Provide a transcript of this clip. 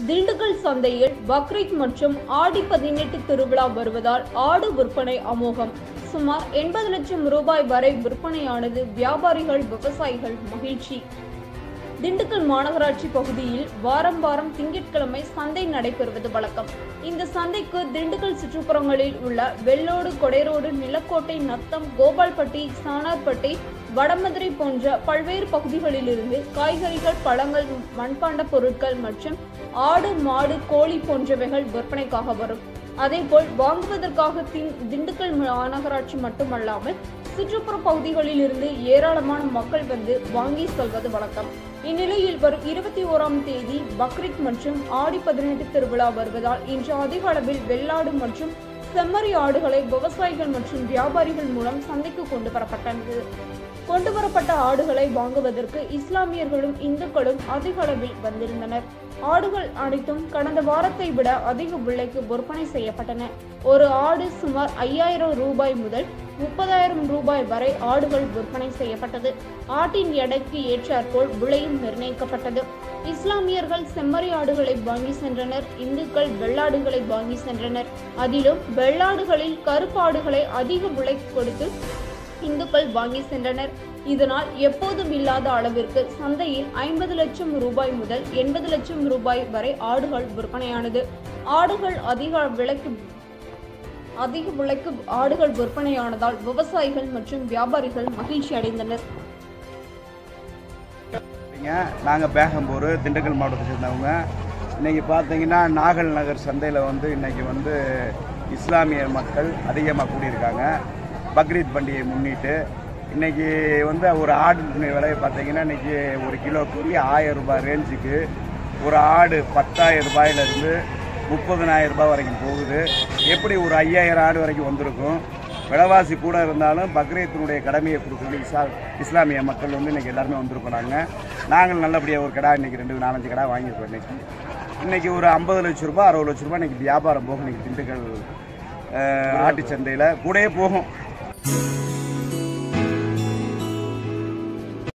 திண்டுக்கல் சந்தையில் பக்ரீத் மற்றும் ஆடி பதினெட்டு திருவிழா வருவதால் ஆடு விற்பனை அமோகம் சுமார் எண்பது லட்சம் ரூபாய் வரை விற்பனையானது வியாபாரிகள் விவசாயிகள் மகிழ்ச்சி திண்டுக்கல் மாநகராட்சி பகுதியில் வாரம் வாரம் திங்கட்கிழமை சந்தை நடைபெறுவது வழக்கம் இந்த சந்தைக்கு திண்டுக்கல் சுற்றுப்புறங்களில் உள்ள வெள்ளோடு கொடைரோடு நிலக்கோட்டை நத்தம் கோபால்பட்டி சானார்பட்டி வடமதுரை போன்ற பல்வேறு பகுதிகளிலிருந்து காய்கறிகள் பழங்கள் மண்பாண்ட பொருட்கள் மற்றும் ஆடு மாடு கோழி போன்றவைகள் விற்பனைக்காக வரும் அதேபோல் வாங்குவதற்காக தின்- திண்டுக்கல் மாநகராட்சி மட்டுமல்லாமல் சுற்றுப்புற பகுதிகளில் இருந்து ஏராளமான மக்கள் வந்து வாங்கி செல்வது வழக்கம் இந்நிலையில் வரும் இருபத்தி ஓராம் தேதி பக்ரீத் மற்றும் ஆடி பதினெட்டு திருவிழா வருவதால் இன்று அதிக அளவில் வெள்ளாடு மற்றும் செம்மறி ஆடுகளை விவசாயிகள் மற்றும் வியாபாரிகள் மூலம் சந்தைக்கு கொண்டு வரப்பட்டது கொண்டு வரப்பட்ட ஆடுகளை வாங்குவதற்கு இஸ்லாமியர்களும் இந்துக்களும் அதிக அளவில் வந்திருந்தனர் ஆடுகள் அனைத்தும் கடந்த வாரத்தை விட அதிக விலைக்கு விற்பனை செய்யப்பட்டன ஒரு ஆடு சுமார் ஐயாயிரம் ரூபாய் முதல் முப்பதாயிரம் ரூபாய் வரை ஆடுகள் விற்பனை செய்யப்பட்டது ஆட்டின் எடைக்கு ஏற்றாற்போல் விலையும் நிர்ணயிக்கப்பட்டது இஸ்லாமியர்கள் செம்மறி ஆடுகளை வாங்கி சென்றனர் இந்துக்கள் வெள்ளாடுகளை வாங்கி சென்றனர் அதிலும் வெள்ளாடுகளில் கருப்பு ஆடுகளை அதிக விலை கொடுத்து இந்துக்கள் வாங்கி சென்றனர் இதனால் எப்போதும் இல்லாத அளவிற்கு சந்தையில் ஐம்பது லட்சம் ரூபாய் முதல் எண்பது லட்சம் ரூபாய் வரை ஆடுகள் விற்பனையானது ஆடுகள் அதிக விலைக்கு அதிக விலைக்கு ஆடுகள் விற்பனையானதால் விவசாயிகள் மற்றும் வியாபாரிகள் மகிழ்ச்சி அடைந்தனர் நாங்கள் பேகம்பூர் திண்டுக்கல் மாவட்டத்தை சேர்ந்தவங்க இன்றைக்கி பார்த்தீங்கன்னா நாகல் நகர் சந்தையில் வந்து இன்றைக்கி வந்து இஸ்லாமிய மக்கள் அதிகமாக கூடியிருக்காங்க பக்ரீத் பண்டிகையை முன்னிட்டு இன்றைக்கி வந்து ஒரு ஆடு விலையை பார்த்தீங்கன்னா இன்றைக்கி ஒரு கிலோ கூலி ஆயிரம் ரூபாய் ரேஞ்சுக்கு ஒரு ஆடு பத்தாயிரம் ரூபாயிலிருந்து முப்பதனாயிரம் ரூபாய் வரைக்கும் போகுது எப்படி ஒரு ஐயாயிரம் ஆடு வரைக்கும் வந்திருக்கும் விலைவாசி கூட இருந்தாலும் பக்ரீத்தினுடைய கடமையை கொடுக்குறது இஸ்லா இஸ்லாமிய மக்கள் வந்து இன்றைக்கி எல்லாருமே வந்திருக்கோம் நாங்கள் நாங்கள் நல்லபடியாக ஒரு கடை இன்றைக்கி ரெண்டு நாலஞ்சு கடை வாங்கியிருக்கோம் இன்றைக்கி இன்றைக்கி ஒரு ஐம்பது லட்ச ரூபாய் அறுபது லட்ச ரூபாய் இன்றைக்கி வியாபாரம் போகும் இன்றைக்கி திண்டுக்கல் அஹ், ஆட்டுச் சந்தையில் கூடயே போகும்